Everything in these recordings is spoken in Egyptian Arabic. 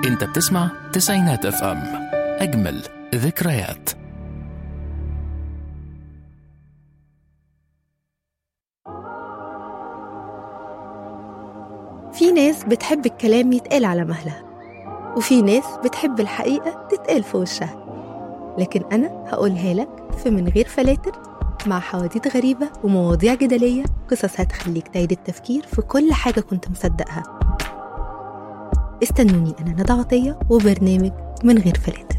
انت بتسمع تسعينات اف ام اجمل ذكريات في ناس بتحب الكلام يتقال على مهلها وفي ناس بتحب الحقيقة تتقال في وشها لكن أنا هقولها لك في من غير فلاتر مع حواديت غريبة ومواضيع جدلية قصص هتخليك تعيد التفكير في كل حاجة كنت مصدقها استنوني أنا ندى عطية وبرنامج من غير فلاتر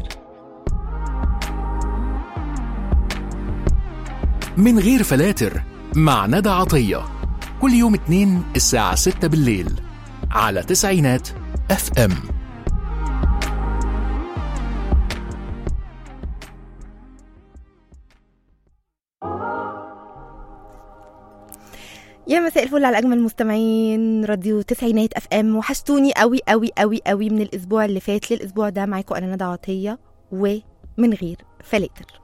من غير فلاتر مع ندى عطية كل يوم اتنين الساعة ستة بالليل على تسعينات اف ام يا مساء الفل على اجمل مستمعين راديو تسعينات اف ام وحشتوني قوي قوي قوي قوي من الاسبوع اللي فات للاسبوع ده معاكم انا ندى عطيه ومن غير فلاتر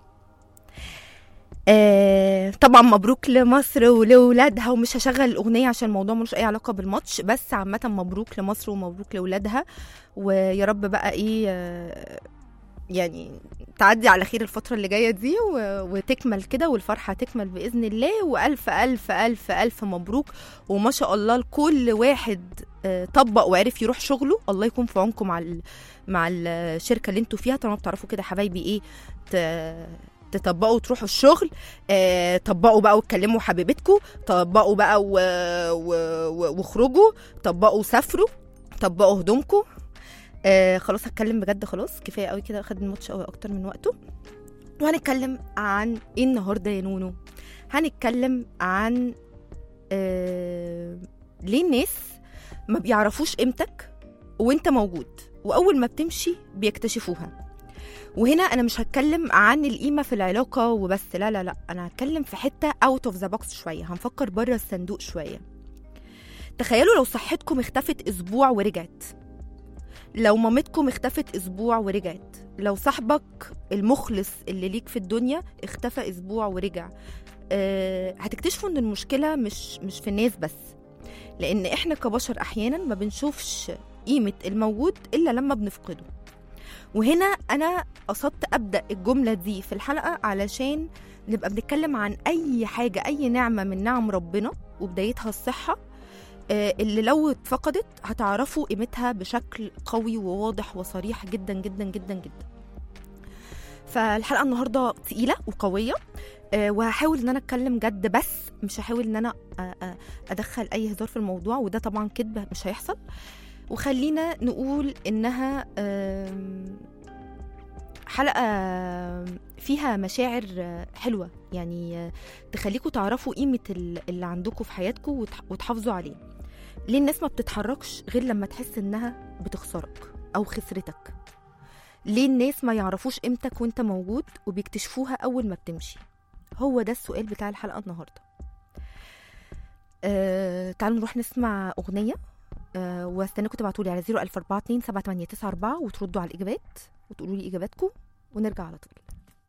آه طبعا مبروك لمصر ولولادها ومش هشغل الاغنيه عشان الموضوع ملوش اي علاقه بالماتش بس عامه مبروك لمصر ومبروك لاولادها ويا رب بقى ايه آه يعني تعدي على خير الفترة اللي جاية دي و... وتكمل كده والفرحة تكمل بإذن الله وألف ألف ألف ألف مبروك وما شاء الله لكل واحد آه، طبق وعرف يروح شغله الله يكون في عونكم مع ال... مع الشركة اللي انتوا فيها طالما بتعرفوا كده حبايبي ايه ت... تطبقوا وتروحوا الشغل آه، طبقوا بقى واتكلموا حبيبتكم طبقوا بقى و... و... و... واخرجوا طبقوا وسافروا طبقوا هدومكم آه خلاص هتكلم بجد خلاص كفايه قوي كده خد الماتش قوي اكتر من وقته وهنتكلم عن ايه النهارده يا نونو هنتكلم عن آه ليه الناس ما بيعرفوش قيمتك وانت موجود واول ما بتمشي بيكتشفوها وهنا انا مش هتكلم عن القيمه في العلاقه وبس لا لا لا انا هتكلم في حته اوت اوف ذا بوكس شويه هنفكر بره الصندوق شويه تخيلوا لو صحتكم اختفت اسبوع ورجعت لو مامتكم اختفت اسبوع ورجعت لو صاحبك المخلص اللي ليك في الدنيا اختفى اسبوع ورجع أه هتكتشفوا ان المشكله مش مش في الناس بس لان احنا كبشر احيانا ما بنشوفش قيمه الموجود الا لما بنفقده وهنا انا قصدت ابدا الجمله دي في الحلقه علشان نبقى بنتكلم عن اي حاجه اي نعمه من نعم ربنا وبدايتها الصحه آه، اللي لو اتفقدت هتعرفوا قيمتها بشكل قوي وواضح وصريح جدا جدا جدا جدا فالحلقه النهارده تقيله وقويه آه، وهحاول ان انا اتكلم جد بس مش هحاول ان انا آه، آه، ادخل اي هزار في الموضوع وده طبعا كذب مش هيحصل وخلينا نقول انها آم، حلقه فيها مشاعر آه، حلوه يعني آه، تخليكم تعرفوا قيمه ال- اللي عندكم في حياتكم وتح- وتحافظوا عليه ليه الناس ما بتتحركش غير لما تحس انها بتخسرك او خسرتك ليه الناس ما يعرفوش قيمتك وانت موجود وبيكتشفوها اول ما بتمشي هو ده السؤال بتاع الحلقه النهارده أه تعالوا نروح نسمع اغنيه أه واستناكم تبعتولي على 00442 7894 وتردوا على الاجابات وتقولوا لي اجاباتكم ونرجع على طول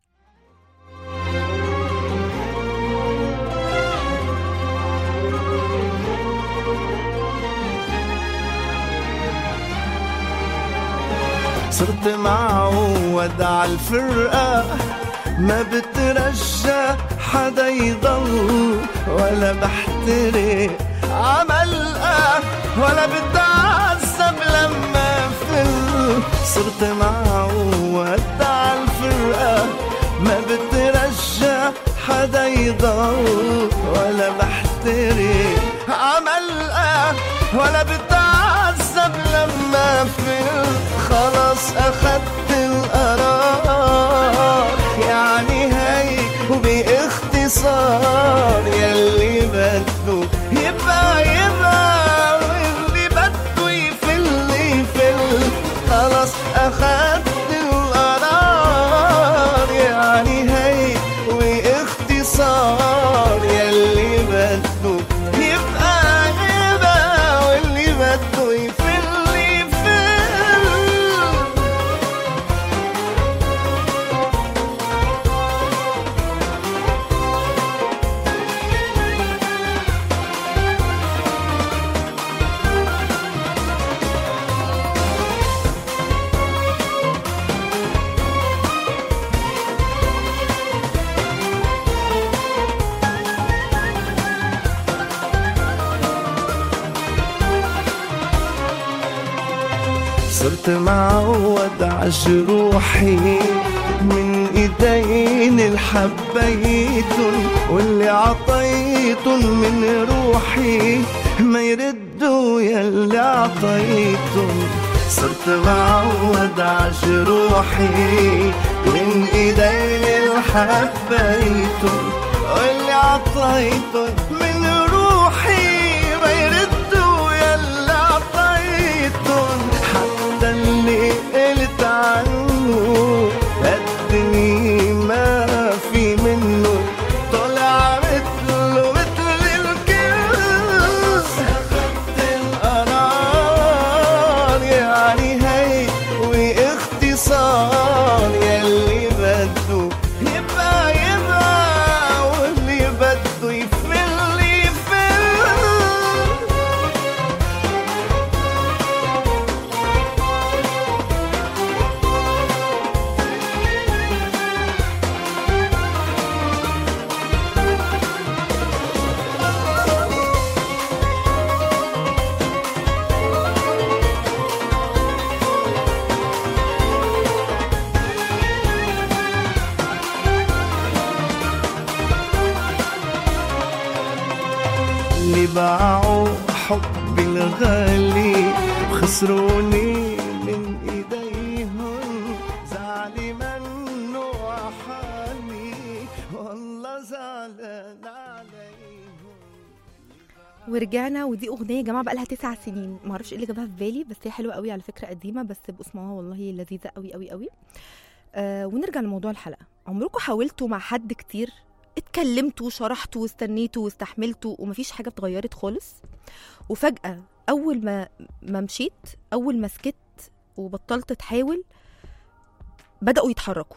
صرت معود على الفرقة ما بترجى حدا يضل ولا بحترق عملقة ولا بتعذب لما فل صرت معود على الفرقة ما بترجى حدا يضل ولا بحترق عملقة ولا بتعذب لما فل خلاص أخدت القرار يعني هي وباختصار يلي بده يبقى يبقى واللي بده يفل يفل خلاص أخدت القرار يعني هي واختصار يلي بده يبقى يبقى واللي بده يفل يفل صرت معود عجروحي من ايدين الحبيتن واللي عطيتن من روحي ما يردوا يلي عطيتن صرت معود عجروحي من ايدين الحبيتن واللي عطيتن من روحي ما يردوا يلي عطيتن حتى اللي قلت عنه قدني ما في منه طلع مثله مثل الكل اخذت القرار يعني هي واختصار يلي بده يبقى يبقى واللي بده يفل يفل اللي باعوا حبي الغالي وخسروني من ايديهم زعلي منه وحالي والله زعلان عليهم ورجعنا ودي اغنيه يا جماعه بقى لها تسع سنين ما اعرفش ايه اللي جابها في بالي بس هي حلوه قوي على فكره قديمه بس باسمها والله لذيذه قوي قوي قوي آه ونرجع لموضوع الحلقه عمركم حاولتوا مع حد كتير اتكلمتوا وشرحتوا واستنيتوا واستحملتوا ومفيش حاجه اتغيرت خالص وفجاه اول ما ما مشيت اول ما سكت وبطلت تحاول بداوا يتحركوا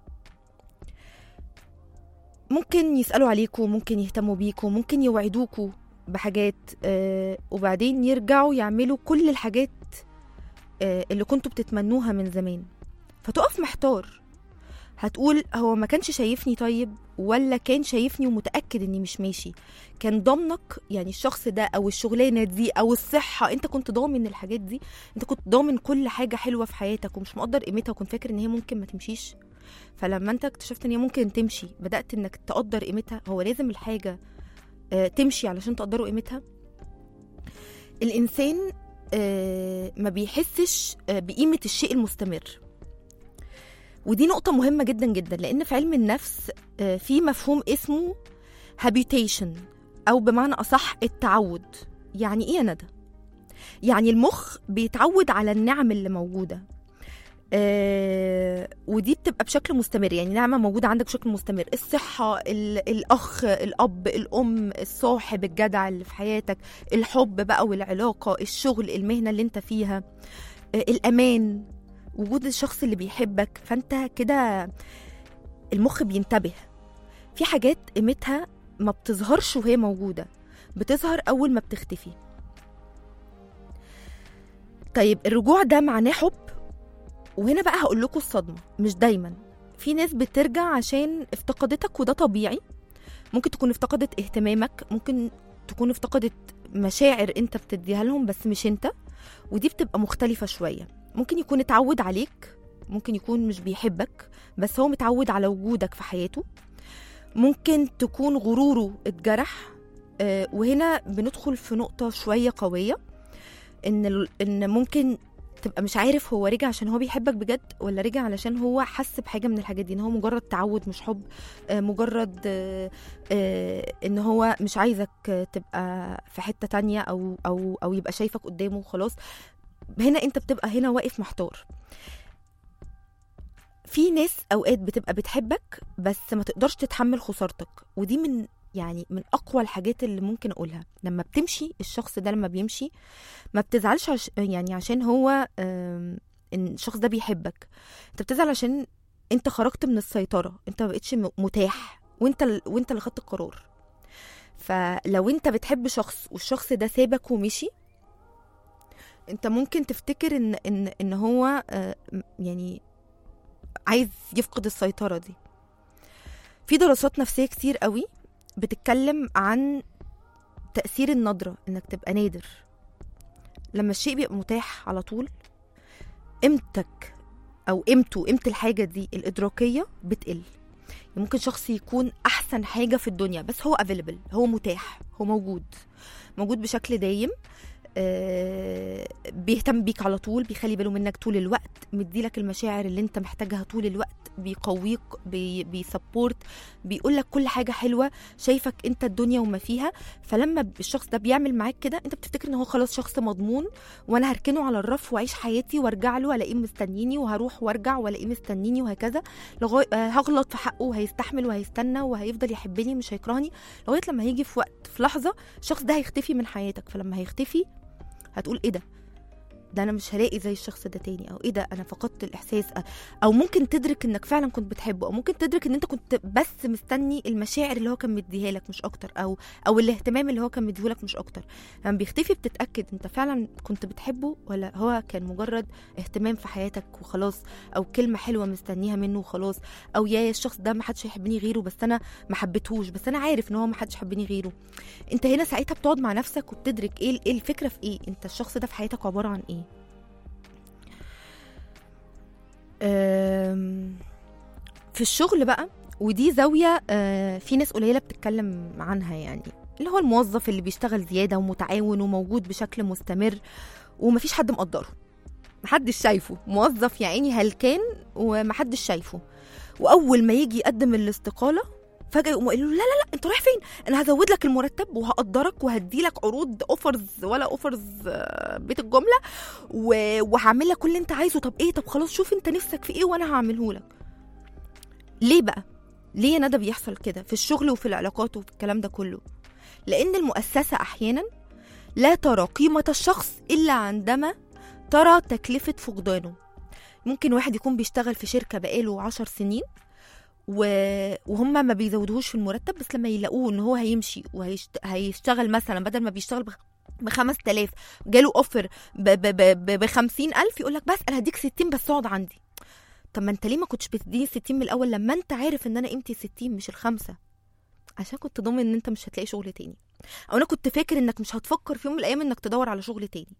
ممكن يسالوا عليكم ممكن يهتموا بيكم ممكن يوعدوكوا بحاجات آه وبعدين يرجعوا يعملوا كل الحاجات آه اللي كنتوا بتتمنوها من زمان فتقف محتار هتقول هو ما كانش شايفني طيب ولا كان شايفني ومتأكد اني مش ماشي كان ضامنك يعني الشخص ده او الشغلانة دي او الصحة انت كنت ضامن الحاجات دي انت كنت ضامن كل حاجة حلوة في حياتك ومش مقدر قيمتها وكنت فاكر ان هي ممكن ما تمشيش فلما انت اكتشفت ان هي ممكن تمشي بدأت انك تقدر قيمتها هو لازم الحاجة آه، تمشي علشان تقدروا قيمتها الانسان آه، ما بيحسش آه، بقيمة الشيء المستمر ودي نقطة مهمة جدا جدا لأن في علم النفس آه، في مفهوم اسمه habitation أو بمعنى أصح التعود يعني إيه يا ندى؟ يعني المخ بيتعود على النعم اللي موجودة آه ودي بتبقى بشكل مستمر يعني نعمة موجودة عندك بشكل مستمر الصحة ال- الأخ الأب الأم الصاحب الجدع اللي في حياتك الحب بقى والعلاقة الشغل المهنة اللي انت فيها آه الأمان وجود الشخص اللي بيحبك فانت كده المخ بينتبه في حاجات قيمتها ما بتظهرش وهي موجودة بتظهر أول ما بتختفي طيب الرجوع ده معناه حب وهنا بقى هقول لكم الصدمة مش دايما في ناس بترجع عشان افتقدتك وده طبيعي ممكن تكون افتقدت اهتمامك ممكن تكون افتقدت مشاعر انت بتديها لهم بس مش انت ودي بتبقى مختلفة شوية ممكن يكون اتعود عليك ممكن يكون مش بيحبك بس هو متعود على وجودك في حياته ممكن تكون غروره اتجرح آه، وهنا بندخل في نقطة شوية قوية ان ال- ان ممكن تبقى مش عارف هو رجع عشان هو بيحبك بجد ولا رجع علشان هو حس بحاجة من الحاجات دي ان هو مجرد تعود مش حب آه، مجرد آه، آه، ان هو مش عايزك آه، تبقى في حتة تانية او او او يبقى شايفك قدامه وخلاص هنا انت بتبقى هنا واقف محتار في ناس اوقات بتبقى بتحبك بس ما تقدرش تتحمل خسارتك ودي من يعني من اقوى الحاجات اللي ممكن اقولها لما بتمشي الشخص ده لما بيمشي ما بتزعلش عش يعني عشان هو آم، ان الشخص ده بيحبك انت بتزعل عشان انت خرجت من السيطره انت ما بقتش م- متاح وانت ال- وانت اللي خدت القرار فلو انت بتحب شخص والشخص ده سابك ومشي انت ممكن تفتكر ان ان ان هو آه، م- يعني عايز يفقد السيطره دي في دراسات نفسيه كتير قوي بتتكلم عن تاثير النظره انك تبقى نادر لما الشيء بيبقى متاح على طول قيمتك او قيمته قيمه الحاجه دي الادراكيه بتقل ممكن شخص يكون احسن حاجه في الدنيا بس هو افيلبل هو متاح هو موجود موجود بشكل دايم آه، بيهتم بيك على طول بيخلي باله منك طول الوقت مديلك المشاعر اللي انت محتاجها طول الوقت بيقويك بي بيسبورت بيقول لك كل حاجه حلوه شايفك انت الدنيا وما فيها فلما الشخص ده بيعمل معاك كده انت بتفتكر ان هو خلاص شخص مضمون وانا هركنه على الرف واعيش حياتي وارجع له الاقيه مستنيني وهروح وارجع والاقيه مستنيني وهكذا لغايه آه، هغلط في حقه وهيستحمل وهيستنى وهيفضل يحبني مش هيكرهني لغايه لما هيجي في وقت في لحظه الشخص ده هيختفي من حياتك فلما هيختفي هتقول ايه ده ده انا مش هلاقي زي الشخص ده تاني او ايه ده انا فقدت الاحساس او ممكن تدرك انك فعلا كنت بتحبه او ممكن تدرك ان انت كنت بس مستني المشاعر اللي هو كان مديها لك مش اكتر او او الاهتمام اللي هو كان مديهولك مش اكتر لما بيختفي بتتاكد انت فعلا كنت بتحبه ولا هو كان مجرد اهتمام في حياتك وخلاص او كلمه حلوه مستنيها منه وخلاص او يا الشخص ده ما حدش هيحبني غيره بس انا ما حبيتهوش بس انا عارف ان هو ما حدش حبني غيره انت هنا ساعتها بتقعد مع نفسك وبتدرك ايه ايه الفكره في ايه انت الشخص ده في حياتك عباره عن ايه أم، في الشغل بقى ودي زاوية آه، في ناس قليلة بتتكلم عنها يعني اللي هو الموظف اللي بيشتغل زيادة ومتعاون وموجود بشكل مستمر ومفيش حد مقدره محدش شايفه موظف يا عيني هلكان ومحدش شايفه واول ما يجي يقدم الاستقاله فجاه يقوموا قايلين له لا لا لا انت رايح فين انا هزود لك المرتب وهقدرك وهدي لك عروض اوفرز ولا اوفرز آه، بيت الجمله و- وهعمل لك كل اللي انت عايزه طب ايه طب خلاص شوف انت نفسك في ايه وانا هعمله لك ليه بقى ليه يا ندى بيحصل كده في الشغل وفي العلاقات وفي الكلام ده كله لان المؤسسه احيانا لا ترى قيمه الشخص الا عندما ترى تكلفه فقدانه ممكن واحد يكون بيشتغل في شركه بقاله عشر سنين و... وهم ما بيزودوهوش في المرتب بس لما يلاقوه ان هو هيمشي وهيشتغل مثلا بدل ما بيشتغل بخ... ب 5000 جاله اوفر ب ب ب ب 50000 يقول لك بس انا هديك 60 بس اقعد عندي طب ما انت ليه ما كنتش بتديني 60 من الاول لما انت عارف ان انا قيمتي 60 مش الخمسه عشان كنت ضامن ان انت مش هتلاقي شغل تاني او انا كنت فاكر انك مش هتفكر في يوم من الايام انك تدور على شغل تاني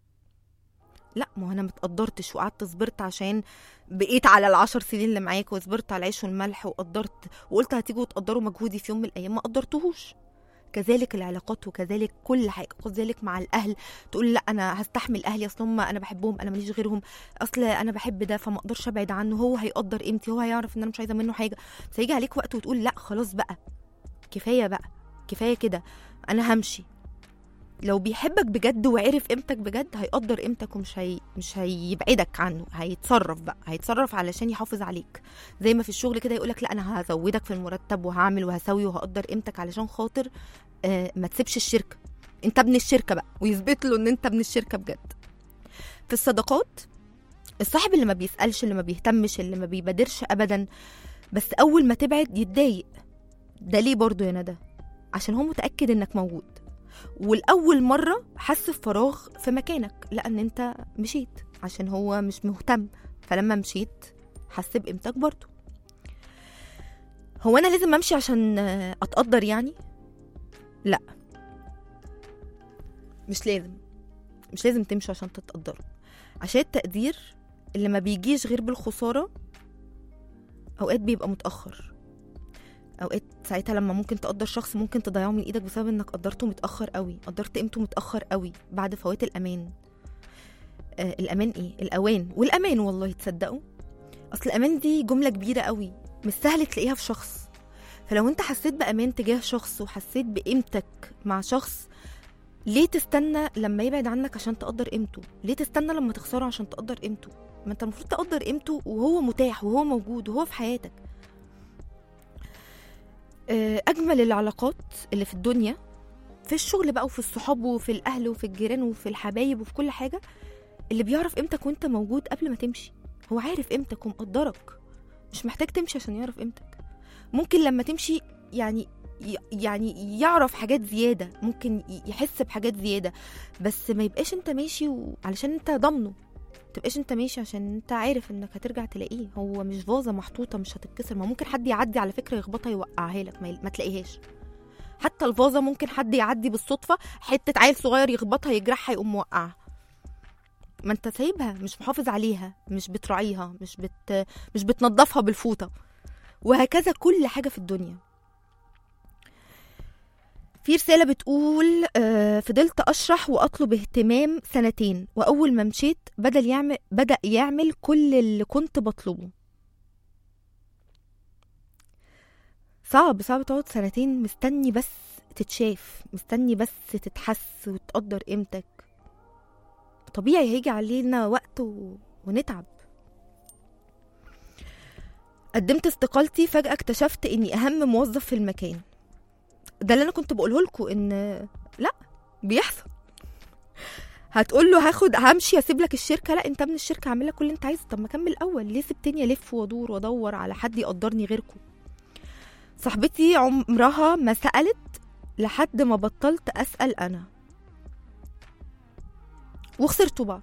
لا ما هو انا متقدرتش وقعدت صبرت عشان بقيت على العشر سنين اللي معاك وصبرت على العيش والملح وقدرت وقلت هتيجوا تقدروا مجهودي في يوم من الايام ما قدرتوهوش كذلك العلاقات وكذلك كل حاجه كذلك مع الاهل تقول لا انا هستحمل اهلي اصل هم انا بحبهم انا ماليش غيرهم اصل انا بحب ده فما اقدرش ابعد عنه هو هيقدر قيمتي هو هيعرف ان انا مش عايزه منه حاجه بس هيجي عليك وقت وتقول لا خلاص بقى كفايه بقى كفايه كده انا همشي لو بيحبك بجد وعرف قيمتك بجد هيقدر قيمتك ومش هي... مش هيبعدك عنه هيتصرف بقى هيتصرف علشان يحافظ عليك زي ما في الشغل كده يقولك لا انا هزودك في المرتب وهعمل وهسوي وهقدر قيمتك علشان خاطر آه ما تسيبش الشركه انت ابن الشركه بقى ويثبت له ان انت ابن الشركه بجد في الصداقات الصاحب اللي ما بيسالش اللي ما بيهتمش اللي ما بيبادرش ابدا بس اول ما تبعد يتضايق ده ليه برضو يا ندى عشان هو متاكد انك موجود والاول مره حس بفراغ في مكانك لان انت مشيت عشان هو مش مهتم فلما مشيت حس بقيمتك برضو هو انا لازم امشي عشان آه، اتقدر يعني لا مش لازم مش لازم تمشي عشان تتقدروا عشان التقدير اللي ما بيجيش غير بالخساره اوقات بيبقى متاخر اوقات ساعتها لما ممكن تقدر شخص ممكن تضيعه من ايدك بسبب انك قدرته متاخر قوي قدرت قيمته متاخر قوي بعد فوات الامان آه الامان ايه الاوان والامان والله تصدقوا اصل الامان دي جمله كبيره قوي مش سهل تلاقيها في شخص فلو انت حسيت بامان تجاه شخص وحسيت بقيمتك مع شخص ليه تستنى لما يبعد عنك عشان تقدر قيمته ليه تستنى لما تخسره عشان تقدر قيمته ما انت المفروض تقدر قيمته وهو متاح وهو موجود وهو في حياتك آه، اجمل العلاقات اللي في الدنيا في الشغل بقى وفي الصحاب وفي الاهل وفي الجيران وفي الحبايب وفي كل حاجه اللي بيعرف قيمتك وانت موجود قبل ما تمشي هو عارف قيمتك ومقدرك مش محتاج تمشي عشان يعرف قيمتك ممكن لما تمشي يعني ي- يعني يعرف حاجات زياده ممكن ي- يحس بحاجات زياده بس ما يبقاش انت ماشي و... علشان انت ضامنه تبقاش انت ماشي عشان انت عارف انك هترجع تلاقيه هو مش فازه محطوطه مش هتتكسر ما ممكن حد يعدي على فكره يخبطها يوقعها لك ما, ي- ما تلاقيهاش حتى الفازه ممكن حد يعدي بالصدفه حته عيل صغير يخبطها يجرحها يقوم موقعها ما انت سايبها مش محافظ عليها مش بتراعيها مش بت مش بتنظفها بالفوطه وهكذا كل حاجه في الدنيا في رسالة بتقول آه، فضلت أشرح وأطلب اهتمام سنتين وأول ما مشيت بدل يعمل بدأ يعمل كل اللي كنت بطلبه صعب صعب تقعد سنتين مستني بس تتشاف مستني بس تتحس وتقدر قيمتك طبيعي هيجي علينا وقت و... ونتعب قدمت استقالتي فجأة اكتشفت اني اهم موظف في المكان ده اللي انا كنت بقوله لكم ان لا بيحصل هتقول له هاخد همشي اسيب لك الشركه لا انت من الشركه هعمل لك كل اللي انت عايزه طب ما اكمل الاول ليه سبتني الف وادور وادور على حد يقدرني غيركم صاحبتي عمرها ما سالت لحد ما بطلت اسال انا وخسرتوا بعض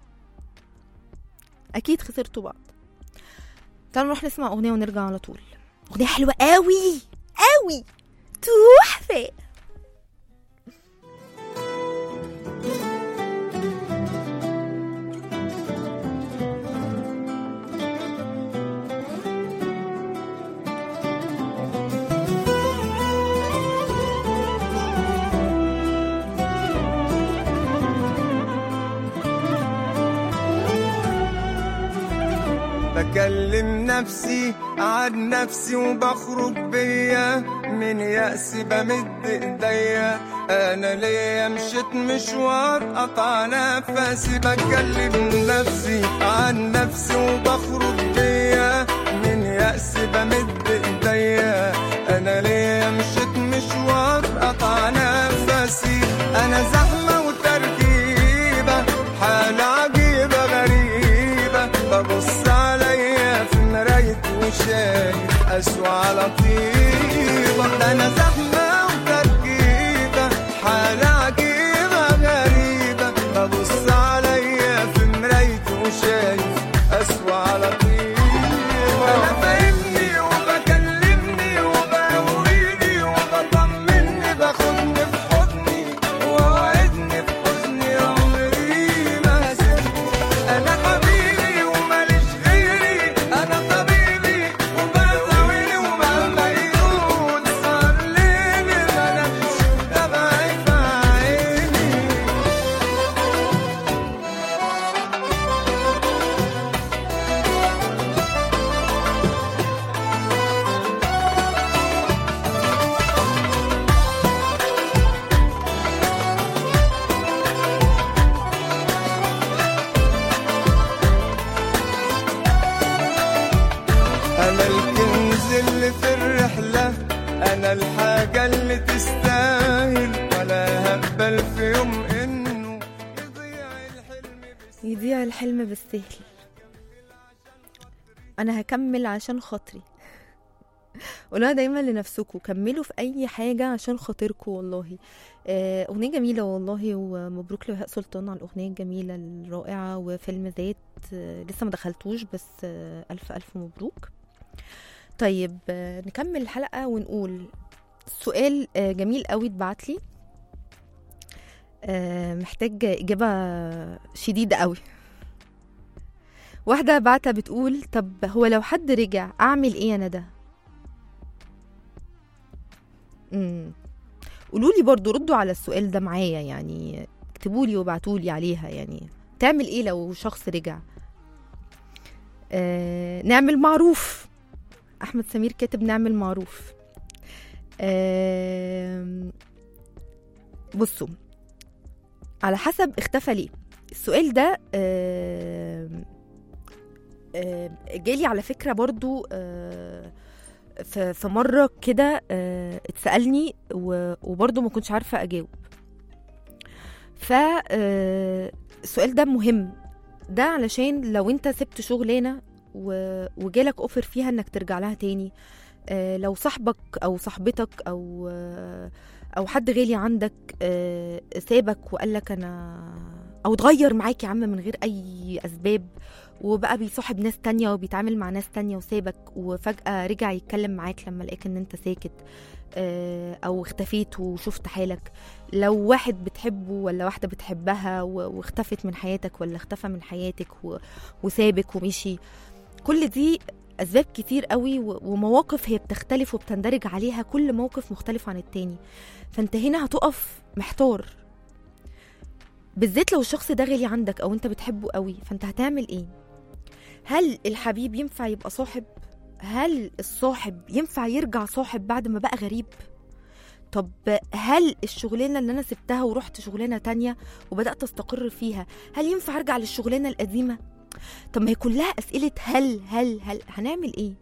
اكيد خسرتوا بعض تعالوا نروح نسمع اغنيه ونرجع على طول اغنيه حلوه قوي قوي تحفه بكلم نفسي عن نفسي وبخرج بيا من يأسي بمد ايديا انا ليا مشيت مشوار قطع نفسي بكلم نفسي عن نفسي وبخرج بيا من يأسي بمد ايديا انا ليا مشيت مشوار قطع نفسي انا زحمة وتركيبة حالة عجيبة غريبة ببص عليا في مراية وشايف أسوأ على طيبة ده أنا زحمة وتركيبة حالة عجيبة غريبة ببص عليا في مراية وشايف أسوأ على طيبة أنا فاهمني وبكلمني وبقويني وبطمني باخدني في حضني ووعدني في حزني عمري ما هسيبني انا حبيبي وماليش غيري انا طبيبي وبداويني ومهما يقول صار ليلي ملكش دمعي في عيني أنا الكنز اللي في الرحلة أنا الحاجة اللي تستاهل ولا هقبل في يوم إنه يضيع الحلم بس يضيع الحلم بالسهل انا هكمل عشان خاطري قولوها دايما لنفسكم كملوا في اي حاجه عشان خاطركم والله آه، اغنيه جميله والله ومبروك لبهاء سلطان على الاغنيه الجميله الرائعه وفيلم ذات آه، لسه ما دخلتوش بس آه، الف الف مبروك طيب آه، نكمل الحلقه ونقول سؤال آه، جميل قوي اتبعت لي آه، محتاج اجابه شديده قوي واحدة بعتها بتقول طب هو لو حد رجع أعمل إيه يا ندى؟ امم قولوا لي برضو ردوا على السؤال ده معايا يعني اكتبوا لي وابعتوا لي عليها يعني تعمل ايه لو شخص رجع آه نعمل معروف احمد سمير كاتب نعمل معروف آه بصوا على حسب اختفى ليه السؤال ده آه آه جالي على فكرة برضو آه في في مره كده آه، اتسالني و- وبرضه ما كنتش عارفه اجاوب ف آه، السؤال ده مهم ده علشان لو انت سبت شغلانه و- وجالك اوفر فيها انك ترجع لها تاني آه، لو صاحبك او صاحبتك او آه، او حد غالي عندك آه، سابك وقال لك انا او اتغير معاك يا عم من غير اي اسباب وبقى بيصاحب ناس تانية وبيتعامل مع ناس تانية وسابك وفجأة رجع يتكلم معاك لما لقاك ان انت ساكت آه، او اختفيت وشفت حالك لو واحد بتحبه ولا واحدة بتحبها و- واختفت من حياتك ولا اختفى من حياتك و- وسابك ومشي كل دي اسباب كتير قوي و- ومواقف هي بتختلف وبتندرج عليها كل موقف مختلف عن التاني فانت هنا هتقف محتار بالذات لو الشخص ده غالي عندك او انت بتحبه قوي فانت هتعمل ايه هل الحبيب ينفع يبقى صاحب هل الصاحب ينفع يرجع صاحب بعد ما بقى غريب طب هل الشغلانه اللي انا سبتها ورحت شغلانه تانية وبدات استقر فيها هل ينفع ارجع للشغلانه القديمه طب ما هي كلها اسئله هل هل هل هنعمل ايه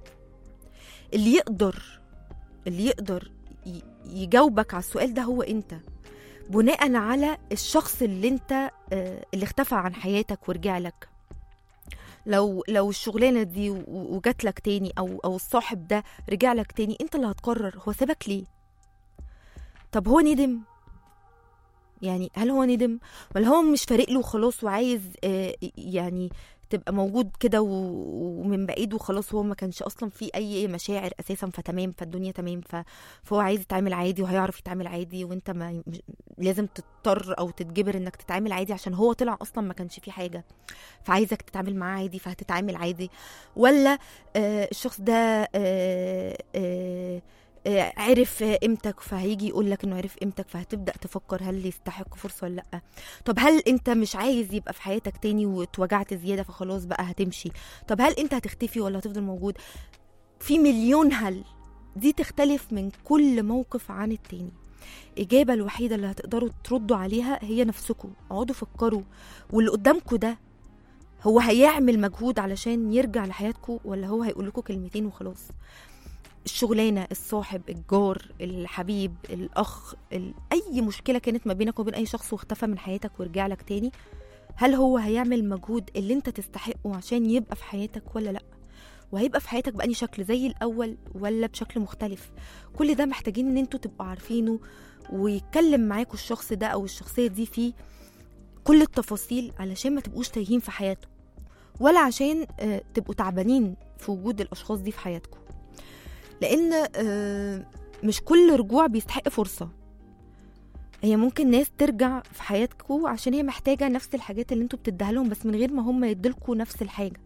اللي يقدر اللي يقدر ي- يجاوبك على السؤال ده هو انت بناء على الشخص اللي انت آه، اللي اختفى عن حياتك ورجع لك لو لو الشغلانه دي و- وجات لك تاني او او الصاحب ده رجع لك تاني انت اللي هتقرر هو سابك ليه طب هو ندم يعني هل هو ندم ولا هو مش فارق له خلاص وعايز آه، يعني تبقى موجود كده و- ومن بعيد وخلاص هو ما كانش اصلا في اي مشاعر اساسا فتمام فالدنيا تمام ف- فهو عايز يتعامل عادي وهيعرف يتعامل عادي وانت ما مش- لازم تضطر او تتجبر انك تتعامل عادي عشان هو طلع اصلا ما كانش فيه حاجه فعايزك تتعامل معاه عادي فهتتعامل عادي ولا آه الشخص ده آه آه آه، عرف آه، قيمتك فهيجي يقول لك انه عرف قيمتك فهتبدا تفكر هل يستحق فرصه ولا لا طب هل انت مش عايز يبقى في حياتك تاني واتوجعت زياده فخلاص بقى هتمشي طب هل انت هتختفي ولا هتفضل موجود في مليون هل دي تختلف من كل موقف عن التاني الإجابة الوحيدة اللي هتقدروا تردوا عليها هي نفسكم اقعدوا فكروا واللي قدامكم ده هو هيعمل مجهود علشان يرجع لحياتكم ولا هو هيقول لكم كلمتين وخلاص الشغلانة الصاحب الجار الحبيب الأخ ال... أي مشكلة كانت ما بينك وبين أي شخص واختفى من حياتك ورجع لك تاني هل هو هيعمل مجهود اللي انت تستحقه عشان يبقى في حياتك ولا لأ وهيبقى في حياتك بأني شكل زي الأول ولا بشكل مختلف كل ده محتاجين ان انتوا تبقوا عارفينه ويتكلم معاكوا الشخص ده أو الشخصية دي فيه كل التفاصيل علشان ما تبقوش تايهين في حياته ولا عشان آه، تبقوا تعبانين في وجود الأشخاص دي في حياتكم لأن آه، مش كل رجوع بيستحق فرصة هي ممكن ناس ترجع في حياتكم عشان هي محتاجة نفس الحاجات اللي انتوا بتديها لهم بس من غير ما هم يدلكوا نفس الحاجة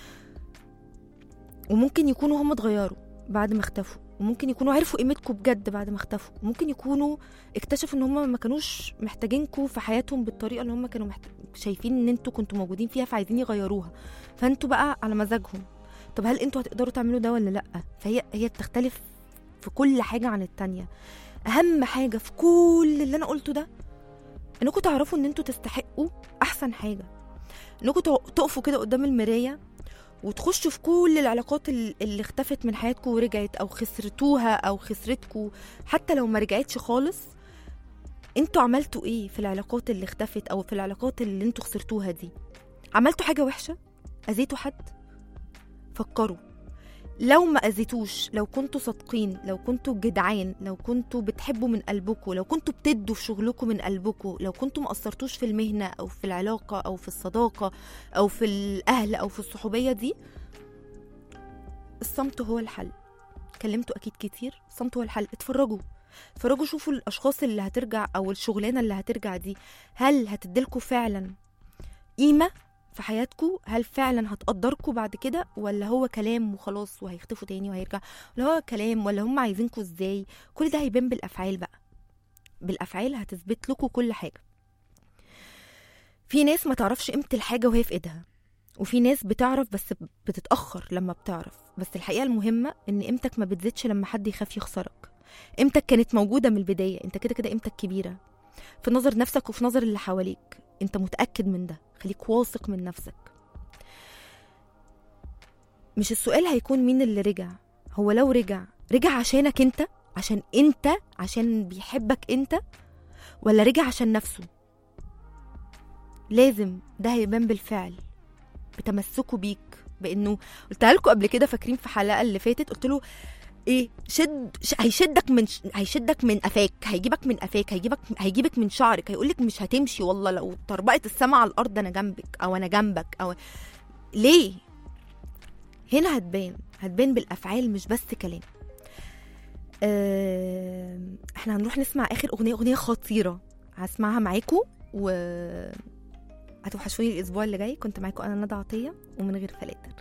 وممكن يكونوا هم اتغيروا بعد ما اختفوا وممكن يكونوا عرفوا قيمتكم بجد بعد ما اختفوا وممكن يكونوا اكتشفوا ان هم ما كانوش محتاجينكم في حياتهم بالطريقه اللي هم كانوا محت... شايفين ان انتوا كنتوا موجودين فيها فعايزين يغيروها فانتوا بقى على مزاجهم طب هل انتوا هتقدروا تعملوا ده ولا لا فهي هي بتختلف في كل حاجه عن التانية اهم حاجه في كل اللي انا قلته ده انكم تعرفوا ان انتوا تستحقوا احسن حاجه انكم تق- تقفوا كده قدام المرايه وتخشوا في كل العلاقات ال- اللي اختفت من حياتكم ورجعت او خسرتوها او خسرتكم حتى لو ما رجعتش خالص انتوا عملتوا ايه في العلاقات اللي اختفت او في العلاقات اللي انتوا خسرتوها دي عملتوا حاجه وحشه اذيتوا حد فكروا لو ما اذيتوش لو كنتوا صادقين لو كنتوا جدعان لو كنتوا بتحبوا من قلبكم لو كنتوا بتدوا في شغلكم من قلبكم لو كنتوا ما قصرتوش في المهنه او في العلاقه او في الصداقه او في الاهل او في الصحوبيه دي الصمت هو الحل كلمتوا اكيد كتير الصمت هو الحل اتفرجوا اتفرجوا شوفوا الاشخاص اللي هترجع او الشغلانه اللي هترجع دي هل هتديلكوا فعلا قيمه في حياتكم هل فعلا هتقدركم بعد كده ولا هو كلام وخلاص وهيختفوا تاني وهيرجع ولا هو كلام ولا هم عايزينكم ازاي كل ده هيبان بالافعال بقى بالافعال هتثبت لكم كل حاجه في ناس ما تعرفش قيمه الحاجه وهي في ايدها وفي ناس بتعرف بس بتتاخر لما بتعرف بس الحقيقه المهمه ان قيمتك ما بتزيدش لما حد يخاف يخسرك قيمتك كانت موجوده من البدايه انت كده كده قيمتك كبيره في نظر نفسك وفي نظر اللي حواليك انت متاكد من ده خليك واثق من نفسك مش السؤال هيكون مين اللي رجع هو لو رجع رجع عشانك انت عشان انت عشان بيحبك انت ولا رجع عشان نفسه لازم ده هيبان بالفعل بتمسكه بيك بانه قلتها لكم قبل كده فاكرين في حلقه اللي فاتت قلت له ايه شد ش... هيشدك من ش... هيشدك من قفاك هيجيبك من قفاك هيجيبك هيجيبك من شعرك هيقولك مش هتمشي والله لو طربقت السما على الارض انا جنبك او انا جنبك او ليه هنا هتبان هتبان بالافعال مش بس كلام آه، احنا هنروح نسمع اخر اغنيه اغنيه خطيره هسمعها معاكم و هتوحشوني الاسبوع اللي جاي كنت معاكم انا ندى عطيه ومن غير فلاتر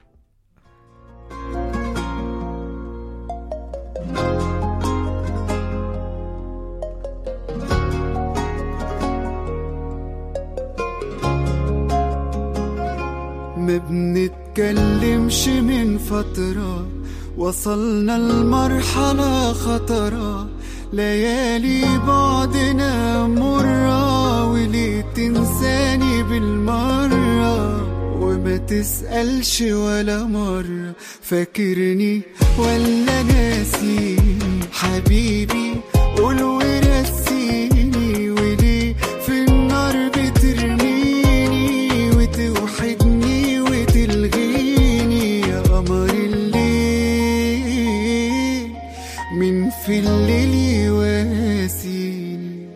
ما بنتكلمش من فترة وصلنا لمرحلة خطرة ليالي بعدنا مرة وليه تنساني بالمرة وما تسألش ولا مرة فاكرني ولا ناسيني حبيبي قول ورسيني وليه في النار بترميني وتوحدني وتلغيني يا قمر الليل من في الليل يواسيني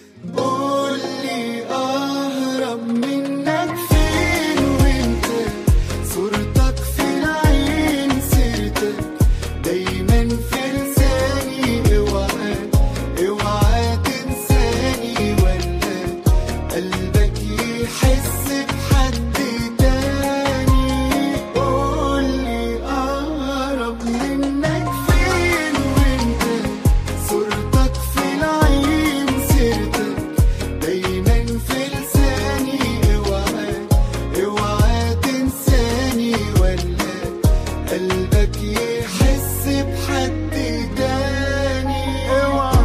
قولي أهرب منك فين وانت صورتك في العين سيرتك دايما في لساني اوعى اوعى تنساني ولا قلبك يحس بحد تاني قولي أقرب منك فين وانت صورتك في العين سيرتك دايما في لساني اوعى اوعى تنساني ولا قلبك يحس بحد تاني اوعى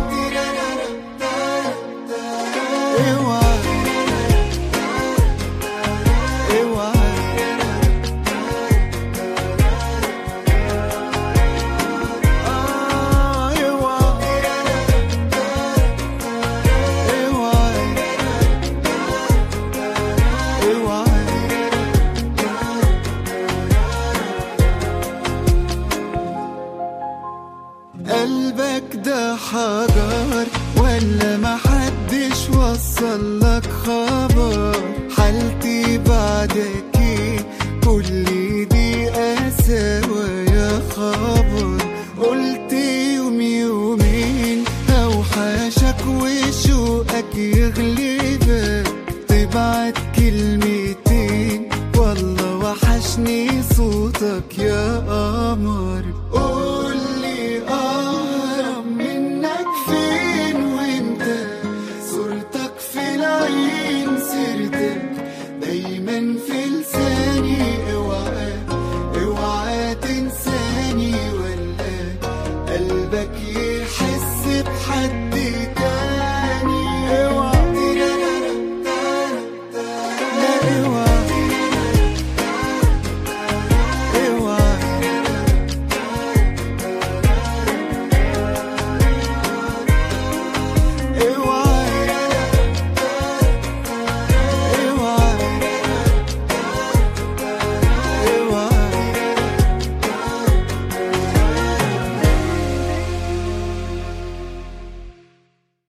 اوعى اوعى آه، اوعى اوعى اوعى قلبك ده حجر ولا محدش وصل لك خبر حالتي بعدك ايه كل دي قساوة يا خبر قلت يوم يومين اوحشك وشوقك يغلبك تبعت كلمتين والله وحشني صوتك يا قمر قولي أهرب منك فين وانت صورتك في العين سيرتك دايما في